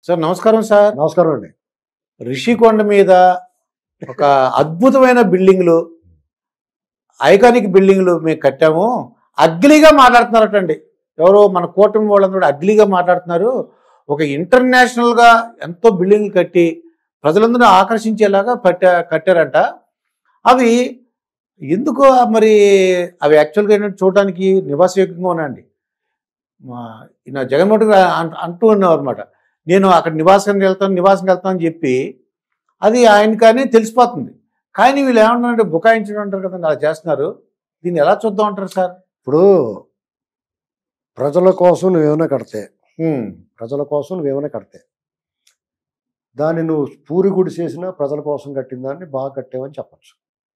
Sir నమస్కారం sir నమస్కారం అండి రిషికొండ మీద ఒక అద్భుతమైన బిల్డింగ్లు ఐకానిక్ బిల్డింగ్లు మేము కట్టాము అగ్లీగా మాట్లాడుతున్నారటండి ఎవరో మన కూటమి వాళ్ళందరూ కూడా అగ్లీగా మాట్లాడుతున్నారు ఒక ఇంటర్నేషనల్గా ఎంతో బిల్డింగ్లు కట్టి ప్రజలందరూ ఆకర్షించేలాగా పట్టా కట్టారంట అవి ఎందుకు మరి అవి యాక్చువల్గా ఏంటంటే చూడడానికి నివాసయోగ్యంగా ఉన్నాయండి మా ఈయన జగన్మోహన్ రెడ్డి గారు అంట- అంటూ ఉన్నావు అనమాట నేను అక్కడ నివాసానికి వెళ్తాను నివాసానికి వెళ్తాను అని చెప్పి అది ఆయన కానీ తెలిసిపోతుంది కానీ వీళ్ళు ఏమంటారంటే బుకాయించడం అంటారు కదండి అలా చేస్తున్నారు దీన్ని ఎలా చూద్దాం అంటారు సార్ ఇప్పుడు ప్రజల కోసం నువ్వేమైనా కడితే ప్రజల కోసం నువ్వేమైనా కడితే దాన్ని నువ్వు పూరి గుడి చేసినా ప్రజల కోసం కట్టిన దాన్ని బాగా కట్టావని చెప్పచ్చు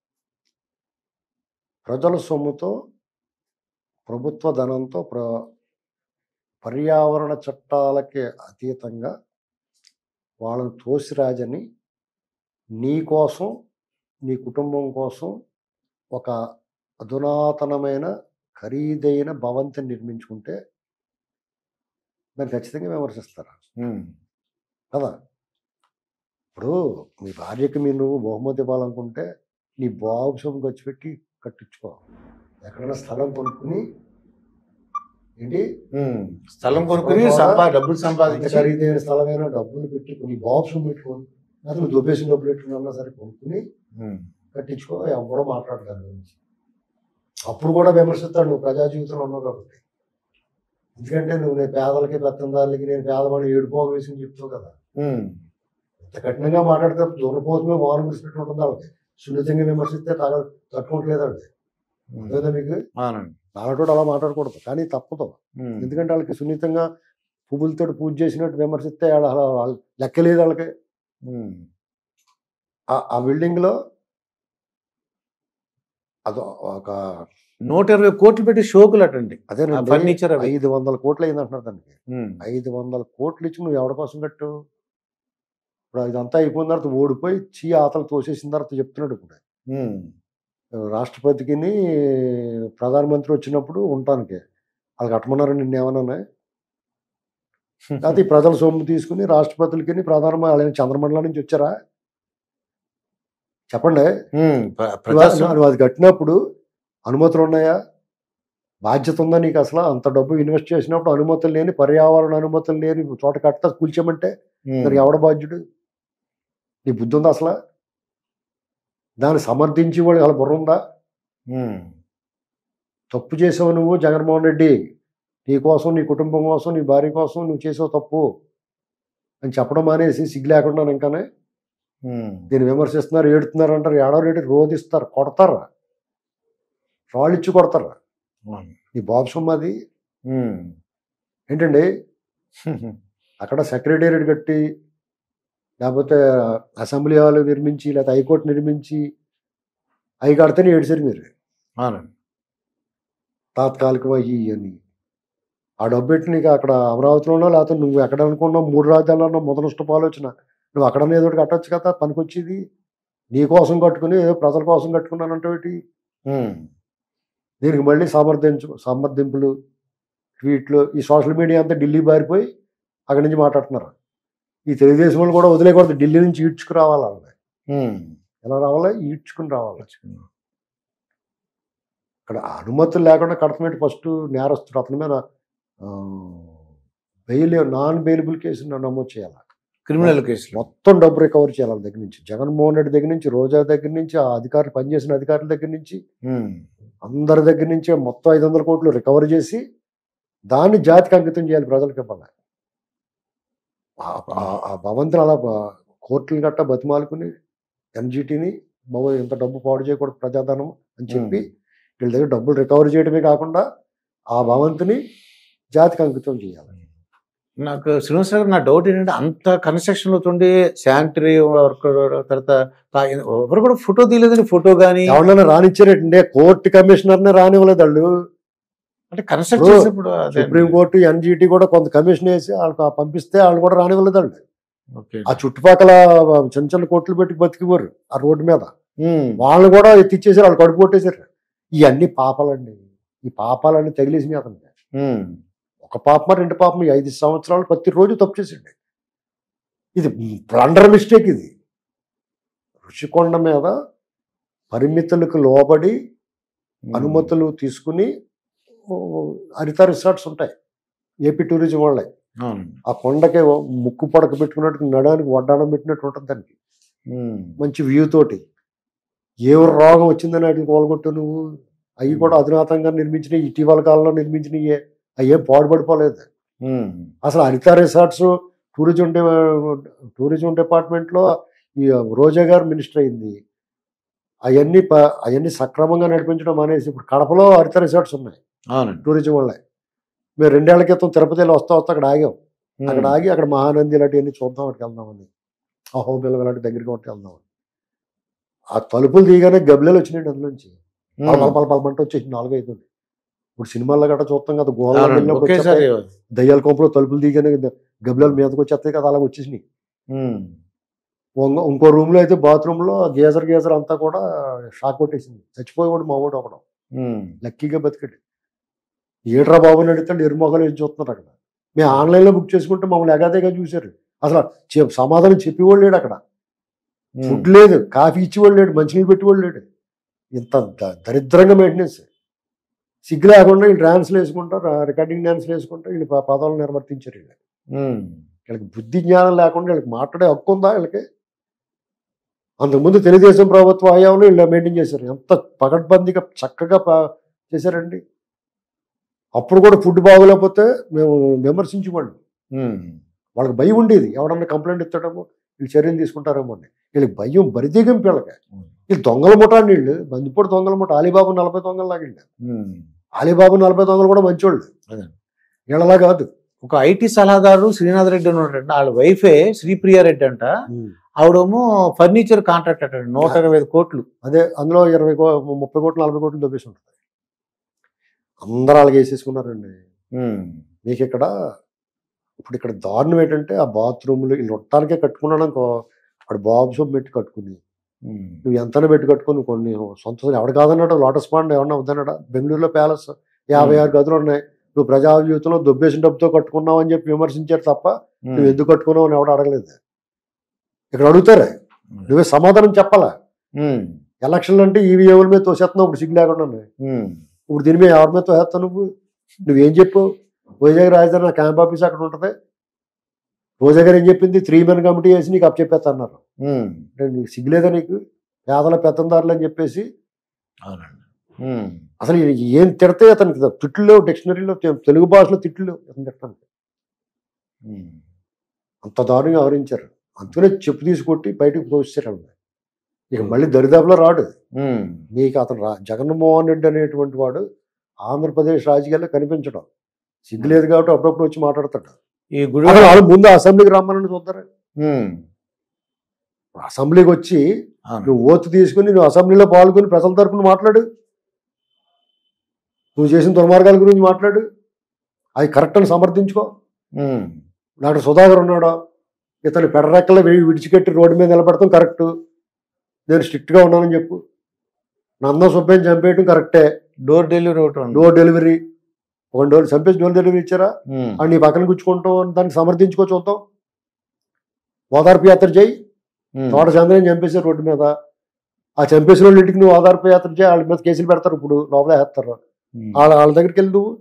ప్రజల సొమ్ముతో ప్రభుత్వ ధనంతో ప్ర పర్యావరణ చట్టాలకి అతీతంగా వాళ్ళని తోసిరాజని నీ కోసం నీ కుటుంబం కోసం ఒక అధునాతనమైన ఖరీదైన భవంతిని నిర్మించుకుంటే దాన్ని ఖచ్చితంగా విమర్శిస్తారు కదా ఇప్పుడు మీ భార్యకి మీరు నువ్వు బహుమతి ఇవ్వాలనుకుంటే నీ బాబు సొమ్ము ఖర్చు పెట్టి కట్టించుకో ఎక్కడైనా స్థలం కొనుక్కుని ఏంటి స్థలం కొనుక్కుని సంపా డబ్బులు ఎంత సంపాదించి ఖరీదైన స్థలమైనా డబ్బులు పెట్టి నీ బాబు సొమ్ము పెట్టుకోని లేదా నువ్వు దొబ్బేసిన డబ్బులు పెట్టుకున్నా సరే కొనుక్కుని ఉమ్. కట్టించుకో ఎవడో మాట్లాడు దాని గురించి అప్పుడు కూడా విమర్శిస్తాడు నువ్వు ప్రజా జీవితంలో ఉన్నావు కాబట్టి ఎందుకంటే నువ్వు నేను పేదలకి పెత్తందారులకి నేను పేదవాడిని ఏడుపోగ వేసి చెప్తావు కదా ఉమ్. ఇంత కఠినంగా మాట్లాడితే దురపోతమే వారం విడిచిపెట్టి ఉంటుంది వాళ్ళకి సున్నితంగా విమర్శిస్తే తగ తట్టుకోవట్లేదండి ఉమ్. లేదా మీకు అవునండి నాలటోడు అలా మాట్లాడకూడదు కానీ తప్పదు ఉమ్. ఎందుకంటే వాళ్ళకి సున్నితంగా పువ్వులతో పూజ చేసినట్టు విమర్శిస్తే వాళ్ళ వాళ్ళ- వాళ్ళ లెక్కలేదు వాళ్ళకి ఉమ్. ఆ- ఆ బిల్డింగ్లో అది ఒక నూట ఇరవై కోట్లు పెట్టి షోకులు అటండి అదేనండి ఫర్నిచర్ అవి ఐదు వందల కోట్లు అయింది అంటున్నారు దానికి ఉమ్. ఐదు వందల కోట్లు ఇచ్చి నువ్వు ఎవరి కోసం కట్టు ఇప్పుడు ఇదంతా అయిపోయిన తర్వాత ఓడిపోయి చీ ఆతలు తోసేసిన తర్వాత చెప్తున్నాడు ఇప్పుడు ఉమ్. రాష్ట్రపతికి ప్రధానమంత్రి వచ్చినప్పుడు ఉండటానికి వాళ్ళకి కట్టమన్నారు నిన్న ఏమన్నా లేకపోతే ఈ ప్రజల సొమ్ము తీసుకుని రాష్ట్రపతులకి ప్రధానమంత్రి చంద్రమండలం నుంచి వచ్చారా చెప్పండి ఉమ్. ప్ర- నువ్వు ప్రజాస్వామ్యం నువ్వు అది కట్టినప్పుడు అనుమతులు ఉన్నాయా బాధ్యత ఉందా నీకు అసలు అంత డబ్బు ఇన్వెస్ట్ చేసినప్పుడు అనుమతులు లేని పర్యావరణ అనుమతులు లేని చోట కట్టా కూల్చామంటే ఉమ్. దానికి ఎవడ బాధ్యుడు నీ బుద్ధి ఉందా అసలు దాన్ని సమర్థించి వాడు అలా బుర్ర ఉందా ఉమ్. తప్పు చేసావు నువ్వు జగన్మోహన్ రెడ్డి నీ కోసం నీ కుటుంబం కోసం నీ భార్య కోసం నువ్వు చేసావు తప్పు అని చెప్పడం మానేసి సిగ్గు లేకుండా ఇంకానే ఉమ్. దీన్ని విమర్శిస్తున్నారు ఏడుతున్నారు అంటారు ఏడవ రేటు రోధిస్తారు కొడతారు రాళ్ళు ఇచ్చి కొడతారు అవును. నీ బాబు సొమ్ము అది ఉమ్. ఏంటండి అక్కడ సెక్రటేరియట్ కట్టి లేకపోతే అసెంబ్లీ హాల్ నిర్మించి లేకపోతే హైకోర్టు నిర్మించి అవి కడితేనే ఏడిసారు మీరు అవునండి తాత్కాలికం అయ్యి అని ఆ డబ్బు పెట్టి నీకు అక్కడ అమరావతిలోనో లేకపోతే నువ్వు ఎక్కడ అనుకున్నావు మూడు రాజ్యాల్లో మొదలష్టపు ఆలోచన నువ్వు అక్కడ ఏదో ఒకటి కట్టొచ్చు కదా పనికొచ్చేది నీ కోసం కట్టుకుని ఏదో ప్రజల కోసం కట్టుకున్నానంటే ఏంటి? ఉమ్. దీనికి మళ్ళీ సమర్థించు సమర్థింపులు ట్వీట్లు ఈ సోషల్ మీడియా అంతా ఢిల్లీ బారిపోయి అక్కడి నుంచి మాట్లాడుతున్నారు ఈ తెలుగుదేశం వాళ్ళు కూడా వదిలేకూడదు ఢిల్లీ నుంచి ఈడ్చుకు రావాలి వాళ్ళని ఉమ్. ఎలా రావాలి ఈడ్చుకుని రావాలి ఇక్కడ అనుమతులు లేకుండా కడతమేంటి ఫస్ట్ నేరస్తుడు అతని మీద బెయిల్ నాన్ బెయిలబుల్ కేసు నమోదు చేయాలి క్రిమినల్ కేసులు మొత్తం డబ్బు రికవర్ చేయాలి వాళ్ళ దగ్గర నుంచి జగన్మోహన్ రెడ్డి దగ్గర నుంచి రోజా దగ్గర నుంచి ఆ అధికారులు పనిచేసిన అధికారుల దగ్గర నుంచి ఉమ్. అందరి దగ్గర నుంచి మొత్తం ఐదు వందల కోట్లు రికవర్ చేసి దాన్ని జాతికి అంకితం చేయాలి ప్రజలకు ఇవ్వాలి ఆ- ఆ- ఆ భవంతులు అలా బ- కోర్టులు గట్ట బతిమాలుకుని ఎన్జిటిని బాబు ఇంత డబ్బు పాడు చేయకూడదు ప్రజాధనం అని చెప్పి వీళ్ళ దగ్గర డబ్బులు రికవర్ చేయడమే కాకుండా ఆ భవంతిని జాతికి అంకితం చేయాలి నాకు శ్రీనివాస గారు నా డౌట్ ఏంటంటే అంత కన్స్ట్రక్షన్ అవుతుండి శానిటరీ వర్క్ తర్వాత తా- ఎవరు కూడా ఫోటో తీయలేదండి ఫోటో కానీ ఎవరినైనా రానిచ్చారంటే కోర్టు కమిషనర్నే రానివ్వలేదు వాళ్ళు అంటే కన్స్ట్రక్ట్ ఇప్పుడు చేసినప్పుడు అదే సుప్రీం కోర్టు ఎన్జిటి కూడా కొంత కమిషన్ వేసి వాళ్ళకి పంపిస్తే వాళ్ళు కూడా రానివ్వలేదు వాళ్ళు ఓకే ఆ చుట్టుపక్కల చిన్న చిన్న కోట్లు పెట్టి బతికిపోరు ఆ రోడ్డు మీద ఉమ్. వాళ్ళు కూడా ఎత్తిచ్చేసారు వాళ్ళు కడుపు కొట్టేశారు ఇవన్నీ పాపాలండి ఈ పాపాలన్నీ తగిలేసినాయి అతనికి ఉమ్. ఒక పాపమా రెండు పాపం ఈ ఐదు సంవత్సరాలు ప్రతిరోజు తప్పు చేసిండు ఇది బ్లండర్ మిస్టేక్ ఇది ఋషికొండ మీద పరిమితులకు లోబడి అనుమతులు తీసుకుని ఓ, హరిత రిసార్ట్స్ ఉంటాయి ఏపీ టూరిజం వాళ్ళే అవును ఆ కొండకి ఓ ముక్కు పడక పెట్టుకున్నట్టు నడానికి వడ్డానం పెట్టినట్టు ఉంటుంది దానికి ఉమ్. మంచి వ్యూ తోటి ఏ రోగం వచ్చిందని వాటిని కోలగొట్టు నువ్వు అవి కూడా అధునాతంగా నిర్మించిన ఇటీవల కాలంలో నిర్మించినవి అవి ఏం పాడుపడిపోలేదు ఉమ్. అసలు హరిత రిసార్ట్స్ టూరిజం డి- టూరిజం డిపార్ట్మెంట్లో ఈ రోజా గారు మినిస్టర్ అయింది అవన్నీ ప- అవన్నీ సక్రమంగా నడిపించడం అనేసి ఇప్పుడు కడపలో హరిత రిసార్ట్స్ ఉన్నాయి అవునండి టూరిజం వల్లే మేము రెండేళ్ల క్రితం తిరుపతి వెళ్ళి వస్తా వస్తా అక్కడ ఆగాం ఉమ్. అక్కడ ఆగి అక్కడ మహానంది ఇలాంటివన్నీ చూద్దాం అక్కడికి వెళ్దామని అహోబిల్ ఇలాంటి దగ్గరికి ఒకటి వెళ్దామని ఆ తలుపులు తీయగానే గబ్బిలలు వచ్చినాయండి అందులోంచి ఉమ్. పల పల పల పలమంటే వచ్చేసి నాలుగైదు ఇప్పుడు సినిమాల్లో గట్రా చూస్తాం కదా గోల్లో అవునండి. వెళ్ళినప్పుడు ఒకేసారి వచ్చేస్తాయి. దయ్యాల కొంపలో తలుపులు తీయగానే గబ్బిలాలు మీదకి వచ్చేస్తాయి కదా అలా వచ్చేసినాయి ఉమ్. ఇంకో- ఇంకో రూమ్ లో అయితే బాత్రూమ్ లో గేజర్ గేజర్ అంతా కూడా షాక్ కొట్టేసింది చచ్చిపోయేవాడు మా వాడు ఒకడు ఉమ్. లక్కీగా బతికాడు ఏట్రా బాబు అని అడిగితే ఎరుమొగలు ఏం చూస్తున్నారు అక్కడ మేము ఆన్లైన్లో బుక్ చేసుకుంటే మమ్మల్ని ఎగాదేగా చూశారు అసలు చె- సమాధానం చెప్పేవాళ్ళు లేడు అక్కడ ఉమ్. ఫుడ్ లేదు కాఫీ ఇచ్చేవాళ్ళు లేడు మంచినీళ్ళు పెట్టేవాళ్ళు లేడు ఇంత ద- దరిద్రంగా మెయింటెనెన్స్ సిగ్గు లేకుండా వీళ్ళు డ్యాన్స్లు వేసుకుంటారు రికార్డింగ్ డ్యాన్స్లు వేసుకుంటారు వీళ్ళు ప- పదాలు నిర్వర్తించారు వీళ్ళు ఉమ్. వీళ్ళకి బుద్ధి జ్ఞానం లేకుండా వీళ్ళకి మాట్లాడే హక్కు ఉందా వీళ్ళకి అంతకుముందు తెలుగుదేశం ప్రభుత్వ హయాంలో వీళ్ళు మెయింటైన్ చేశారు ఎంత పగడ్బందీగా చక్కగా ప- చేశారండి అప్పుడు కూడా ఫుడ్ బాగోలేకపోతే మేము విమర్శించేవాళ్ళం ఉమ్. వాళ్ళకి భయం ఉండేది ఎవడన్నా కంప్లైంట్ ఇస్తాడేమో వీళ్ళు చర్యలు తీసుకుంటారేమో అని వీళ్ళకి భయం బరిదిగింపు వీళ్ళకి వీళ్ళు దొంగల ముఠ అండి వీళ్ళు బందిపోటు దొంగల ముఠ అలీబాబు నలభై దొంగలు లాగిండి ఉమ్. అలీబాబు నలభై దొంగలు కూడా మంచోళ్ళు అదే. వీళ్ళలా కాదు ఒక ఐటీ సలహాదారు శ్రీనాథ్ రెడ్డి ఉన్నాడంట వాళ్ళ వైఫే శ్రీప్రియ రెడ్డి అంట ఆవిడేమో ఫర్నిచర్ కాంట్రాక్ట్ అంట నూట ఇరవై ఐదు కోట్లు అదే అందులో ఇరవై కో ముప్పై కోట్లు నలభై కోట్లు దొబ్బేసి ఉంటుంది అందరూ అలాగే వేసేసుకున్నారండి ఉమ్. మీకు ఇక్కడ ఇప్పుడు ఇక్కడ దారుణం ఏంటంటే ఆ బాత్రూమ్లు వీళ్ళు ఉండటానికే కట్టుకున్నాడు అనుకో వాడు బాబు షాప్ పెట్టి కట్టుకుని ఉమ్. నువ్వు ఎంతనే పెట్టి కట్టుకుని కొన్ని సొంత ఎవడు కాదన్నాడు లోటస్ పాండ్ ఏమన్నా వద్దన్నాడా బెంగళూరులో ప్యాలెస్ యాభై ఆరు గదులు ఉన్నాయి నువ్వు ప్రజా జీవితంలో దొబ్బేసిన డబ్బుతో కట్టుకున్నావు అని చెప్పి విమర్శించారు తప్ప నువ్వు ఎందుకు కట్టుకున్నావు అని ఎవడు అడగలేదు ఇక్కడ అడుగుతారే నువ్వే సమాధానం చెప్పాలా ఉమ్. ఎలక్షన్లు అంటే ఈవీఎంల మీద తోసేస్తున్నావు ఇప్పుడు సిగ్గు లేకుండా ఉన్నాయి. ఉమ్. ఇప్పుడు దీని మీద ఎవరి మీద తోసేస్తావు నువ్వు నువ్వేం చెప్పు వైజాగ్ రాజధాని నా క్యాంప్ ఆఫీస్ అక్కడ ఉంటుంది రోజా గారు ఏం చెప్పింది త్రీ మెన్ కమిటీ వేసి నీకు అప్ చెప్పేస్తా అన్నారు ఉమ్. అంటే నీకు సిగ్గులేదా నీకు పేదల పెత్తందారులు అని చెప్పేసి అవునండి ఉమ్. అసలు ఈయనకి ఏం తిడితే అతనికి తిట్లు లేవు డిక్షనరీలో తె- తెలుగు భాషలో తిట్లు లేవు అతను తిట్టడానికి ఉమ్. అంత దారుణంగా ఆవరించారు అందుకనే చెప్పు తీసుకొట్టి బయటకు తోస్తారు ఇక మళ్ళీ దరిదాపులో రాడు ఉమ్. నీకు అతను రా జగన్మోహన్ రెడ్డి అనేటువంటి వాడు ఆంధ్రప్రదేశ్ రాజకీయాల్లో కనిపించడం సిగ్గులేదు కాబట్టి అప్పుడప్పుడు వచ్చి మాట్లాడతాడు ఈ గుడి అసలు వాళ్ళు ముందు అసెంబ్లీకి రమ్మని చూద్దరు ఉమ్. అసెంబ్లీకి వచ్చి అవును నువ్వు ఓతు తీసుకుని నువ్వు అసెంబ్లీలో పాల్గొని ప్రజల తరపున మాట్లాడు నువ్వు చేసిన దుర్మార్గాల గురించి మాట్లాడు అవి కరెక్ట్ అని సమర్థించుకో ఉమ్. డాక్టర్ సుధాకర్ ఉన్నాడు ఇతను పెడరెక్కలు వి- విడిచిపెట్టి రోడ్డు మీద నిలబడతాం కరెక్ట్ నేను స్ట్రిక్ట్గా ఉన్నానని చెప్పు నంద సుబ్బయ్యని చంపేయటం కరెక్టే డోర్ డెలివరీ ఒకటి ఉంది డోర్ డెలివరీ ఒక డోర్ చంపేసి డోర్ డెలివరీ ఇచ్చారా ఉమ్. అని నీ పక్కన గుచ్చుకుంటాం దాన్ని సమర్థించుకో చూద్దాం ఓదార్పు యాత్ర చేయి ఉమ్. తోట చంద్రని చంపేశారు రోడ్డు మీద ఆ చంపేసిన వాళ్ళ ఇంటికి నువ్వు ఓదార్పు యాత్ర చేయి వాళ్ళ మీద కేసులు పెడతారు ఇప్పుడు లోపల వేస్తారు ఉమ్. వాళ్ళ వాళ్ళ దగ్గరికి వెళ్ళి నువ్వు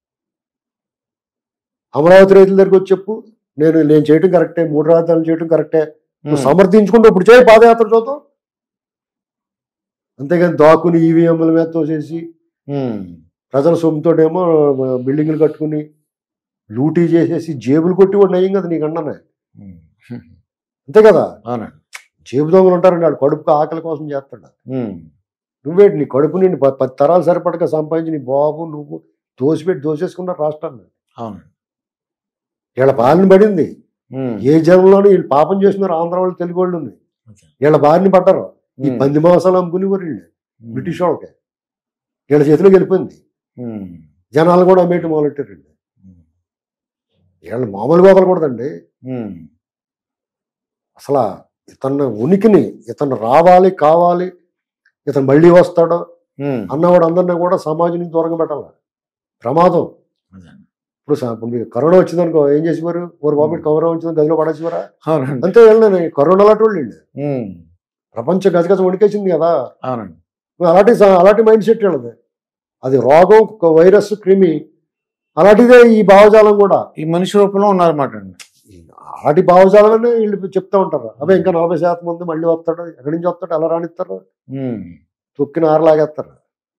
అమరావతి రైతుల దగ్గరికి వచ్చి చెప్పు నేను నేను చేయటం కరెక్టే మూడు రాజధానులు చేయటం కరెక్టే నువ్వు ఉమ్. సమర్థించుకుంటూ ఇప్పుడు చేయి పాదయాత్ర చూద్దాం అంతేగాని దాక్కుని ఈవీఎంల మీద తోసేసి ఉమ్. ప్రజల సొమ్ముతోటేమో బిల్డింగ్లు కట్టుకుని లూటీ చేసేసి జేబులు కొట్టి వాడు నయ్యం కదా నీకు అన్నానే ఉమ్. అంతే కదా అవునండి జేబు దొంగలు ఉంటారండి వాడు కడుపుకు ఆకలి కోసం చేస్తాడు ఉమ్. నువ్వేంటి నీ కడుపు నిండి ప- పది తరాలు సరిపడక సంపాదించి నీ బాబు నువ్వు దోసిపెట్టి దోసేసుకున్నారు రాష్ట్రాన్ని అవునండి వీళ్ళ బారిన పడింది ఉమ్. ఏ జనంలోనూ వీళ్ళు పాపం చేస్తున్నారు ఆంధ్ర వాళ్ళు తెలుగు వాళ్ళు ఉంది ఓకే. వీళ్ళ బారిన పడ్డారు ఈ ఉమ్. పంది మాంసాలు అమ్ముకునేవారు వీళ్ళు ఉమ్. బ్రిటిష్ వాళ్ళకి వీళ్ళ చేతిలోకి వెళ్ళిపోయింది ఉమ్. జనాలు కూడా అమ్మేయటం మొదలెట్టారు వీళ్ళు ఉమ్. వీళ్ళు మామూలుగా వదలకూడదండి ఉమ్. అసలు ఇతను ఉనికిని ఇతను రావాలి కావాలి ఇతను మళ్ళీ వస్తాడో ఉమ్. అన్నవాడు అందరినీ కూడా సమాజం నుంచి దూరంగా పెట్టాలి ప్రమాదం అదే. ఇప్పుడు సా- ఇప్పుడు మీకు కరోనా వచ్చిందనుకో ఏం చేసేవారు ఒక బాబు కరోనా వచ్చిందని గదిలో పడేసేవారా అవునండి అంతే వెళ్ళిన కరోనా అలాంటి వాళ్ళు వీళ్ళు. ఉమ్. ప్రపంచం గజగజ వణికేసింది కదా అవునండి అలాంటి స- అలాంటి మైండ్ సెట్ వెళ్ళదు అది రోగం ఒక వైరస్ క్రిమి అలాంటిదే ఈ భావజాలం కూడా ఈ మనిషి రూపంలో ఉన్నారన్నమాట అండి అలాంటి భావజాలమే వీళ్ళు చెప్తా ఉంటారు అదే ఇంకా నలభై శాతం మంది మళ్ళీ వస్తాడు ఎక్కడి నుంచి వస్తాడు ఎలా రానిస్తారు ఉమ్. తొక్కిన ఆరలాగేస్తారు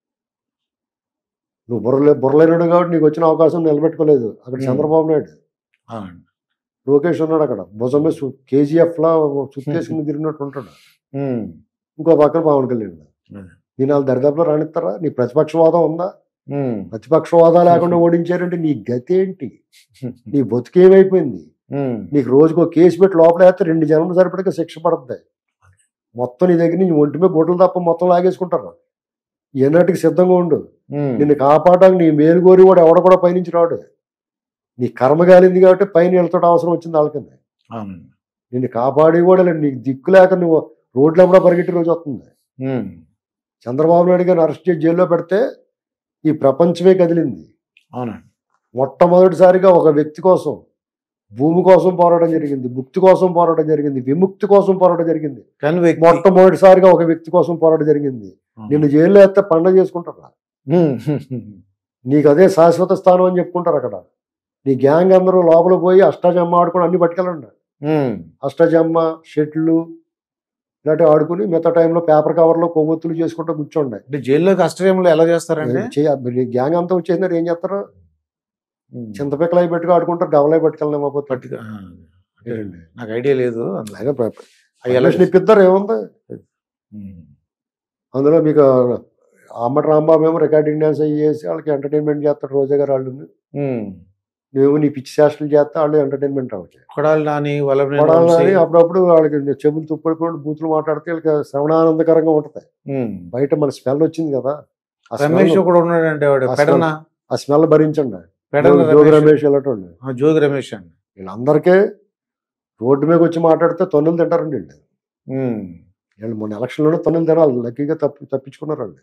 నువ్వు బుర్రలే బుర్రలేనుడు కాబట్టి నీకు వచ్చిన అవకాశం నిలబెట్టుకోలేదు అక్కడ Hmm. చంద్రబాబు నాయుడు అవునండి లోకేష్ ఉన్నాడు అక్కడ భుజం మీద కేజీఎఫ్ లా సుత్తేసుకుని తిరిగినట్టు ఉంటాడు ఉమ్. ఇంకో పక్కన పవన్ కళ్యాణ్ అదే. నేను వాళ్ళ దరిదాపులో రానిస్తారా నీ ప్రతిపక్షవాదం ఉందా ఉమ్. ప్రతిపక్షవాదం లేకుండా ఓడించారంటే నీ గతి ఏంటి నీ బతుకేమైపోయింది ఉమ్. నీకు రోజుకో కేసు పెట్టి లోపల వేస్తే రెండు జన్మలు సరిపడక శిక్ష పడుతుంది మొత్తం నీ దగ్గర నుంచి ఒంటి మీద గుడ్డలు తప్ప మొత్తం లాగేసుకుంటారు ఎన్నటికి సిద్ధంగా ఉండు ఉమ్. నిన్ను కాపాడడానికి నీ మేలు కోరి వాడు ఎవడ కూడా పైనుంచి రాడు నీ కర్మ కాలింది కాబట్టి పైన వెళ్తాడు అవసరం వచ్చింది వాళ్ళకింది అవునండి నిన్ను కాపాడి కూడా లేదు. నీకు దిక్కు లేక నువ్వు రోడ్ల కూడా పరిగెట్టి రోజు వస్తుంది ఉమ్. చంద్రబాబు నాయుడు గారిని అరెస్ట్ చేసి జైల్లో పెడితే ఈ ప్రపంచమే కదిలింది అవునండి మొట్టమొదటిసారిగా ఒక వ్యక్తి కోసం భూమి కోసం పోరాటం జరిగింది ముక్తి కోసం పోరాటం జరిగింది విముక్తి కోసం పోరాటం జరిగింది కానీ వ్యక్తి మొట్టమొదటిసారిగా ఒక వ్యక్తి కోసం పోరాటం జరిగింది నిన్ను జైల్లో వేస్తే పండగ చేసుకుంటారా ఉమ్. నీకు అదే శాశ్వత స్థానం అని చెప్పుకుంటారు అక్కడ నీ గ్యాంగ్ అందరూ లోపల పోయి అష్టాజమ్మ ఆడుకొని అన్ని పట్టుకెళ్ళండి ఉమ్. అష్టాజమ్మ షెట్లు ఇలాంటివి ఆడుకుని మిగతా టైంలో పేపర్ కవర్లో కొవ్వొత్తులు చేసుకుంటూ కూర్చోండి అంటే జైల్లో కష్టంలో ఎలా చేస్తారంటే చేయ- నీ గ్యాంగ్ అంతా వచ్చేసినారు ఏం చేస్తారు ఉమ్. చింతపిక్కలై పెట్టుకు ఆడుకుంటారు గవలై పట్టుకెళ్ళలేకపోతే పట్టుక ఆ. అదేనండి. నాకు ఐడియా లేదు అందులో. అలాగే ప్ర- అవి ఎలా పర్మిషన్ ఇప్పిస్తారు ఏముంది ఉమ్. అందులో మీకు అమ్మటి రాంబాబు ఏమో రికార్డింగ్ డ్యాన్స్ అయ్యి చేసి వాళ్ళకి ఎంటర్టైన్మెంట్ చేస్తాడు రోజా గారు వాళ్ళు ఉమ్. నువ్వు నీ పిచ్చి శాస్త్రాలు చేస్తే వాళ్ళు ఎంటర్టైన్మెంట్ వాళ్ళకి కొడాలి నాని వల్లభనేని కొడాలని వంశీ. అప్పుడప్పుడు వాళ్ళకి చెబులు తుప్పడుకోండి బూతులు మాట్లాడితే వాళ్ళకి శ్రవణానందకరంగా ఉంటుంది ఉమ్. బయట మన స్మెల్ వచ్చింది కదా ఆ రమేష్ స్మెల్ కూడా ఉన్నాడంటే వాడు అసలు- పెడన ఆ స్మెల్ భరించండి పెడన జోగి రమేష్. రమేష్ వెళ్ళటండి ఆ, జోగి రమేష్ అండి వీళ్ళందరికీ రోడ్డు మీద వచ్చి మాట్లాడితే తొన్నులు తింటారండి వీళ్ళు ఉమ్. వీళ్ళు మొన్న ఎలక్షన్లోనే తొన్నులు తినాలి లక్కీగా తప్పి తప్పించుకున్నారండి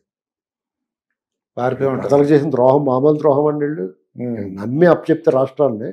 పారిపోయి ఉంటారు ప్రజలకు చేసిన ద్రోహం మామూలు ద్రోహం అండి వీళ్ళు ఉమ్. వీళ్ళు నమ్మి అప్పచెప్తే రాష్ట్రాన్ని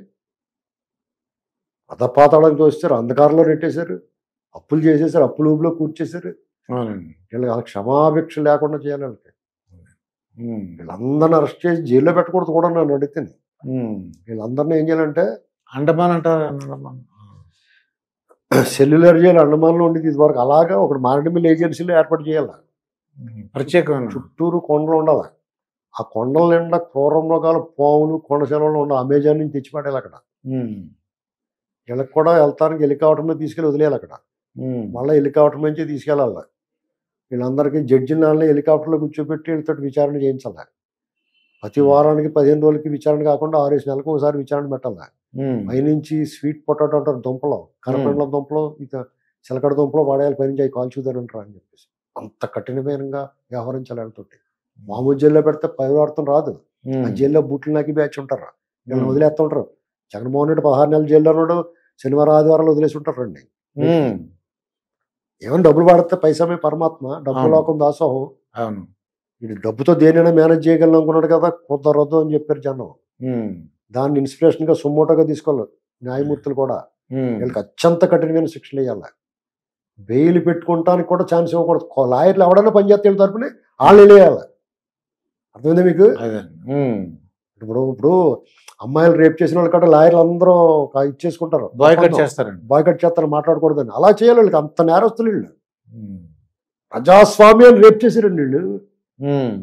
అధపాతాళం తోస్తారు అంధకారంలో నెట్టేశారు అప్పులు చేసేసారు అప్పులు ఊబిలో కూర్చేశారు అవునండి వీళ్ళకి వాళ్ళకి క్షమాభిక్ష లేకుండా చేయాలి వాళ్ళకి ఉమ్. వీళ్ళందరిని అరెస్ట్ చేసి జైల్లో పెట్టకూడదు కూడా నన్ను అడిగితే ఉమ్. వీళ్ళందరినీ ఏం చేయాలంటే అండమాన్ అంటారు అండమాన్ సెల్యులర్ జైలు అండమాన్లో ఉండేది ఇది వరకు అలాగా ఒక మారిటమిల్ ఏజెన్సీలో ఏర్పాటు చేయాలి ఉమ్. ప్రత్యేకమైన చుట్టూరు కొండలు ఉండాలి ఆ కొండల నిండా క్రూర మృగాలు పాములు కొండ సెలవులు ఉండాలి అమెజాన్ నుంచి తెచ్చిపడేయాలి అక్కడ ఉమ్. వీళ్ళకి కూడా వెళ్తానికి హెలికాప్టర్ మీద తీసుకెళ్ళి వదిలేయాలి అక్కడ ఉమ్. మళ్ళీ హెలికాప్టర్ నుంచి తీసుకెళ్ళాలి వీళ్ళందరికీ జడ్జిలని హెలికాప్టర్లో కూర్చోబెట్టి వీళ్ళతో విచారణ చేయించాలి ప్రతి వారానికి పదిహేను రోజులకి విచారణ కాకుండా ఆరేసి నెలలకు ఒకసారి విచారణ పెట్టాలి ఉమ్. పైనుంచి స్వీట్ పొటాటో అంటారు దుంపలు కరపండ్ల దుంపలు ఇక చిలకడ దుంపలు వాడేయాలి పైనుంచి అవి కాల్చుదారు అంటారు అని చెప్పేసి అంత కఠినమైనగా వ్యవహరించాలి వాళ్ళతోటి మామూలు జైల్లో పెడితే పరివర్తన రాదు ఆ ఉమ్. జైల్లో బూట్లు నాకి బ్యాచ్ ఉంటారు వీళ్ళని ఉమ్. వదిలేస్తుంటారు జగన్మోహన్ రెడ్డి పదహారు నెలలు జైల్లో ఉన్నాడు శనివారం ఆదివారాలు వదిలేసి ఉంటారండి ఉమ్. ఏమైనా డబ్బులు పడితే పైసమే పరమాత్మ డబ్బు అవును. లోకం దాసోహం అవును ఇది డబ్బుతో దేనైనా మేనేజ్ చేయగలను అనుకున్నాడు కదా కుదరదు అని చెప్పారు జనం ఉమ్. దాన్ని ఇన్స్పిరేషన్ గా సుమోటోగా తీసుకోవాలి న్యాయమూర్తులు కూడా ఉమ్. వీళ్ళకి అత్యంత కఠినమైన శిక్షలు వేయాలి బెయిల్ పెట్టుకుంటానికి కూడా ఛాన్స్ ఇవ్వకూడదు కో- లాయర్లు ఎవడైనా పనిచేస్తే వీళ్ళ తరపున వాళ్ళు వేయాలి అర్థమైందా మీకు అదే ఉమ్. ఇప్పుడు ఇప్పుడు అమ్మాయిలు రేప్ చేసిన వాళ్ళు కూడా లాయర్లు అందరూ ఒక ఇచ్చేసుకుంటారు బాయ్కట్ చేస్తారండి బాయ్కట్ చేస్తారు మాట్లాడకూడదని అలా చేయాలి వీళ్ళకి అంత నేరస్తులు వీళ్ళు ఉమ్. ప్రజాస్వామ్యాన్ని రేప్ చేశారండి వీళ్ళు ఉమ్.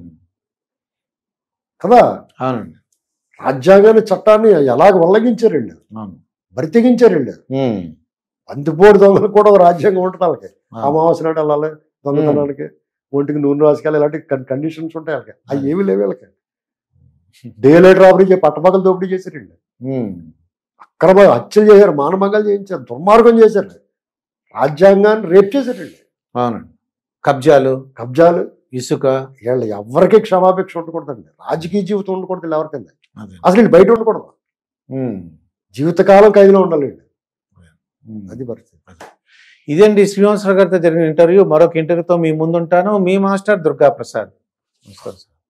కదా అవునండి రాజ్యాంగాన్ని చట్టాన్ని ఎలాగ ఉల్లంఘించారు వీళ్ళు అవును బరితెగించారు వీళ్ళు ఉమ్. అంతిపోటు దొంగలు కూడా ఒక రాజ్యాంగం ఉంటుంది వాళ్ళకి అవును. అమావాస్య నాడు వెళ్ళాలి దొంగతనానికి ఒంటికి నూనె రాసుకెళ్ళి ఇలాంటి కండిషన్స్ ఉంటాయి వాళ్ళకి అవి ఏమి లేవు వీళ్ళకి డే లైట్ రాబడి చేసి పట్టపగలు దోపిడీ చేశారు వీళ్ళు ఉమ్. అక్రమ హత్యలు చేశారు మానభంగాలు చేయించారు దుర్మార్గం చేశారు రాజ్యాంగాన్ని రేప్ చేశారు వీళ్ళు అవునండి కబ్జాలు కబ్జాలు ఇసుక వీళ్ళు ఎవరికి క్షమాపేక్ష ఉండకూడదండి రాజకీయ జీవితం ఉండకూడదు వీళ్ళు ఎవరికైనా అదే అసలు వీళ్ళు బయట ఉండకూడదు ఉమ్. జీవితకాలం ఖైదులో ఉండాలి వీళ్ళు ఉమ్. అది పరిస్థితి ఇదండి శ్రీనివాసరావు గారితో జరిగిన ఇంటర్వ్యూ మరొక ఇంటర్వ్యూతో మీ ముందుంటాను మీ మాస్టర్ దుర్గా ప్రసాద్ నమస్కారం సార్